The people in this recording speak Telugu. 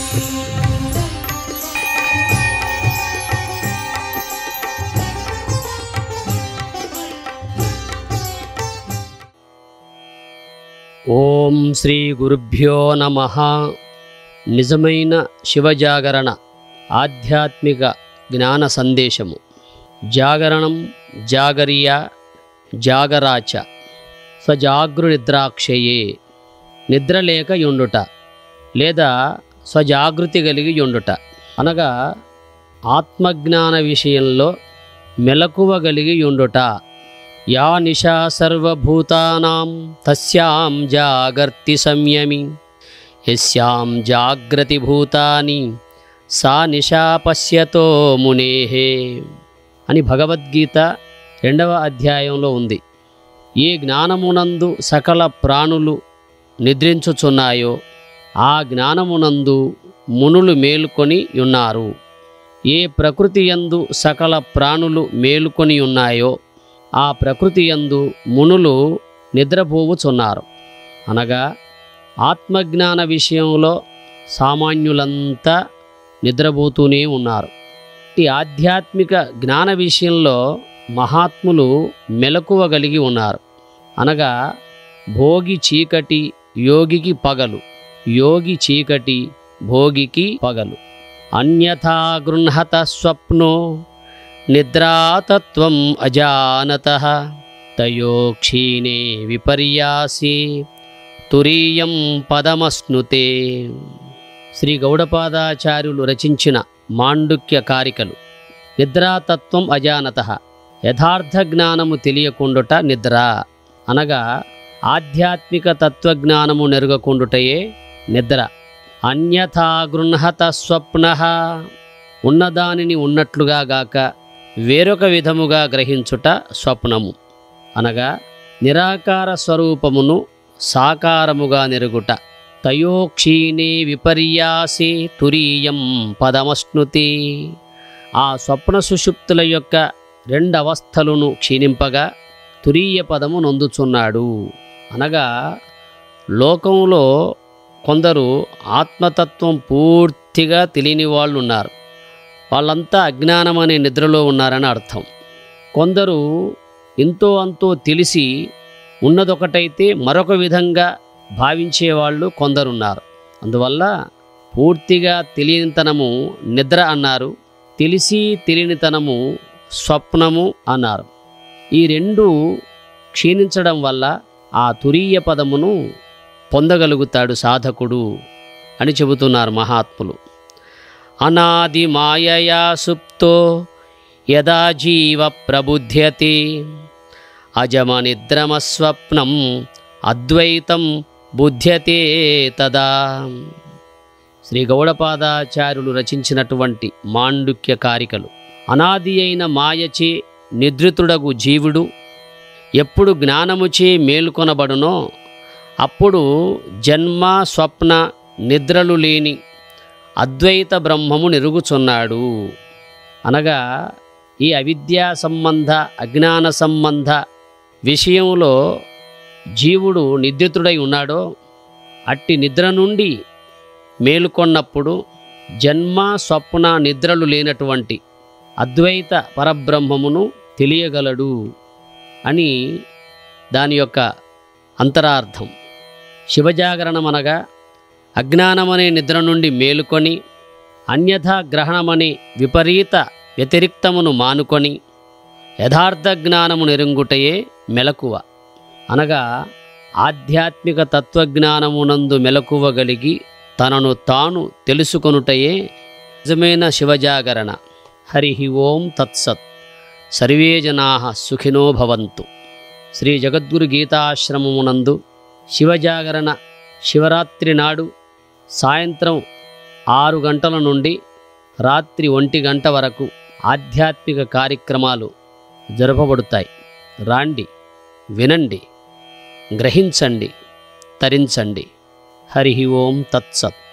ఓం శ్రీ గురుభ్యో నమ నిజమైన శివజాగరణ ఆధ్యాత్మిక జ్ఞాన సందేశము జాగరణం జాగర్య జాగరాచ స్వజాగృ నిద్రాక్షయే నిద్ర లేక యుండుట లేదా స్వజాగృతి కలిగి యుండుట అనగా ఆత్మజ్ఞాన విషయంలో మెలకువ కలిగి యుండుట యా నిశా సర్వభూతానాం తస్యాం జాగర్తి సంయమి యస్యాం జాగ్రతి భూతాని సా నిశా పశ్యతో మునేహే అని భగవద్గీత రెండవ అధ్యాయంలో ఉంది ఏ జ్ఞానమునందు సకల ప్రాణులు నిద్రించుచున్నాయో ఆ జ్ఞానమునందు మునులు మేలుకొని ఉన్నారు ఏ ప్రకృతి యందు సకల ప్రాణులు మేలుకొని ఉన్నాయో ఆ ప్రకృతి యందు మునులు నిద్రపోవుచున్నారు అనగా ఆత్మజ్ఞాన విషయంలో సామాన్యులంతా నిద్రపోతూనే ఉన్నారు ఈ ఆధ్యాత్మిక జ్ఞాన విషయంలో మహాత్ములు మెలకువ కలిగి ఉన్నారు అనగా భోగి చీకటి యోగికి పగలు యోగి చీకటి భోగికి పగలు అన్యథా గృహత స్వప్నో నిద్రాతత్వం అజానత తయో క్షీణే విపర్యాసి తురీయం పదమస్నుతే శ్రీ గౌడపాదాచార్యులు రచించిన మాండుక్య కారికలు నిద్రాతత్వం అజానత యథార్థ జ్ఞానము తెలియకుండుట నిద్ర అనగా ఆధ్యాత్మిక తత్వజ్ఞానము నెరుగకుండుటయే నిద్ర అన్యథా గృహత స్వప్న ఉన్నదానిని ఉన్నట్లుగా గాక వేరొక విధముగా గ్రహించుట స్వప్నము అనగా నిరాకార స్వరూపమును సాకారముగా నెరుగుట తయోక్షీణే విపర్యాసే తురీయం పదమశ్నుతి ఆ స్వప్న సుషుప్తుల యొక్క రెండవస్థలను క్షీణింపగా తురీయ పదము నొందుచున్నాడు అనగా లోకంలో కొందరు ఆత్మతత్వం పూర్తిగా తెలియని వాళ్ళు ఉన్నారు వాళ్ళంతా అజ్ఞానం అనే నిద్రలో ఉన్నారని అర్థం కొందరు ఎంతో అంతో తెలిసి ఉన్నదొకటైతే మరొక విధంగా భావించేవాళ్ళు కొందరున్నారు అందువల్ల పూర్తిగా తెలియనితనము నిద్ర అన్నారు తెలిసి తెలియనితనము స్వప్నము అన్నారు ఈ రెండు క్షీణించడం వల్ల ఆ తురీయ పదమును పొందగలుగుతాడు సాధకుడు అని చెబుతున్నారు మహాత్ములు అనాది మాయయా సుప్తో యదా జీవ ప్రబుధ్యతే అజమనిద్రమస్వప్నం అద్వైతం బుధ్యతే తదా శ్రీ గౌడపాదాచార్యులు రచించినటువంటి మాండుక్య కారికలు అనాది అయిన మాయచే నిద్రితుడగు జీవుడు ఎప్పుడు జ్ఞానముచే మేలుకొనబడునో అప్పుడు జన్మ స్వప్న నిద్రలు లేని అద్వైత బ్రహ్మము నిరుగుచున్నాడు అనగా ఈ అవిద్యా సంబంధ అజ్ఞాన సంబంధ విషయంలో జీవుడు నిద్రితుడై ఉన్నాడో అట్టి నిద్ర నుండి మేలుకొన్నప్పుడు జన్మ స్వప్న నిద్రలు లేనటువంటి అద్వైత పరబ్రహ్మమును తెలియగలడు అని దాని యొక్క అంతరార్థం శివజాగరణం అనగా అజ్ఞానమనే నిద్ర నుండి మేలుకొని అన్యథా గ్రహణమనే విపరీత వ్యతిరిక్తమును మానుకొని యథార్థ జ్ఞానము నెరుంగుటయే మెలకువ అనగా ఆధ్యాత్మిక తత్వజ్ఞానమునందు మెలకువగలిగి తనను తాను తెలుసుకొనుటయే నిజమైన శివజాగరణ హరి ఓం తత్సత్ సర్వే జనా సుఖినో భవంతు శ్రీ జగద్గురు గీతాశ్రమమునందు శివజాగరణ శివరాత్రి నాడు సాయంత్రం ఆరు గంటల నుండి రాత్రి ఒంటి గంట వరకు ఆధ్యాత్మిక కార్యక్రమాలు జరపబడుతాయి రాండి వినండి గ్రహించండి తరించండి హరి ఓం తత్సత్